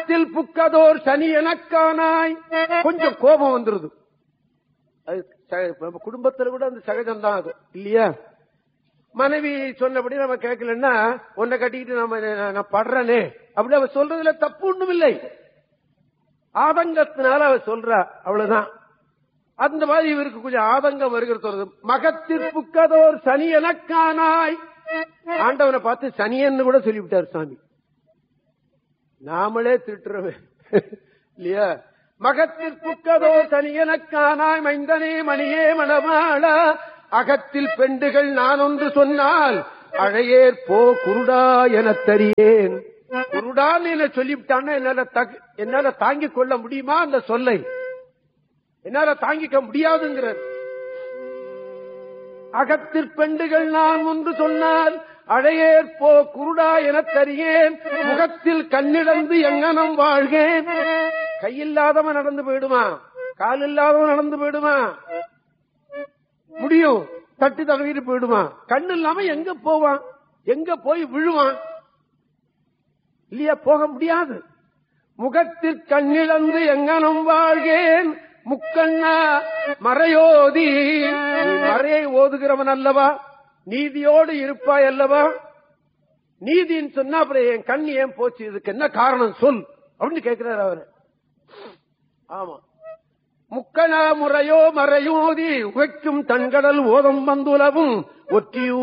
அகத்தில் புக்கதோர் சனி எனக்கானாய் கொஞ்சம் கோபம் வந்துருது அது ச- நம்ம குடும்பத்துல கூட அந்த சகஜம் தான் அது இல்லையா மனைவி சொன்னபடி நம்ம கேட்கலன்னா உன்னை கட்டிக்கிட்டு நம்ம நான் நான் படுறேனே அப்படி அவ சொல்றதுல தப்பு ஒண்ணும் இல்லை ஆதங்கத்தினால அவ சொல்றா அவ்வளவுதான் அந்த மாதிரி இவருக்கு கொஞ்சம் ஆதங்கம் வருகிறது வருது. மகத்திற்புக்கதோர் சனி எனக்கானாய் ஆண்டவனை பார்த்து சனியன்னு கூட சொல்லிவிட்டார் சாமி நாமளே திட்டுறோமே இல்லையா மகத்திற்புக்கதோ சனி எனக்கானாய் மைந்தனே மணியே மணமாள அகத்தில் பெண்டுகள் நான் ஒன்று சொன்னால் அழையேற் போ குருடா எனத் தரியேன் குருடான்னு என்ன சொல்லிவிட்டான்னா என்னால தகு- என்னால தாங்கிக் கொள்ள முடியுமா அந்த சொல்லை என்னால தாங்கிக்க முடியாதுங்கிறார் அகத்திற் பெண்டுகள் நான் ஒன்று சொன்னால் அழையேற் போ குருடா எனத் தரியேன் முகத்தில் கண்ணிழந்து எங்கனம் வாழ்கேன் கையில்லாதவன் நடந்து போயிடுமா கால் இல்லாதவன் நடந்து போயிடுமா முடியும் தட்டி தடவிட்டு போயிடுமா கண்ணு இல்லாம எங்க போவான் எங்க போய் விழுவான் இல்லையா போக முடியாது முகத்தில் கண்ணிழந்து எங்கனம் வாழ்கேன் முக்கண்ணா மறையோதி நீ மறையை ஓதுகிறவன் அல்லவா நீதியோடு இருப்பாய் அல்லவா நீதின்னு சொன்னா அப்புறம் என் கண் ஏன் போச்சு இதுக்கு என்ன காரணம் சொல் அப்படின்னு கேட்கிறாரு அவரு ஆமா முக்கணா முறையோ மறையோதி உகைக்கும் தன்கடல் ஓதம் வந்துலவும் ஒற்றியூ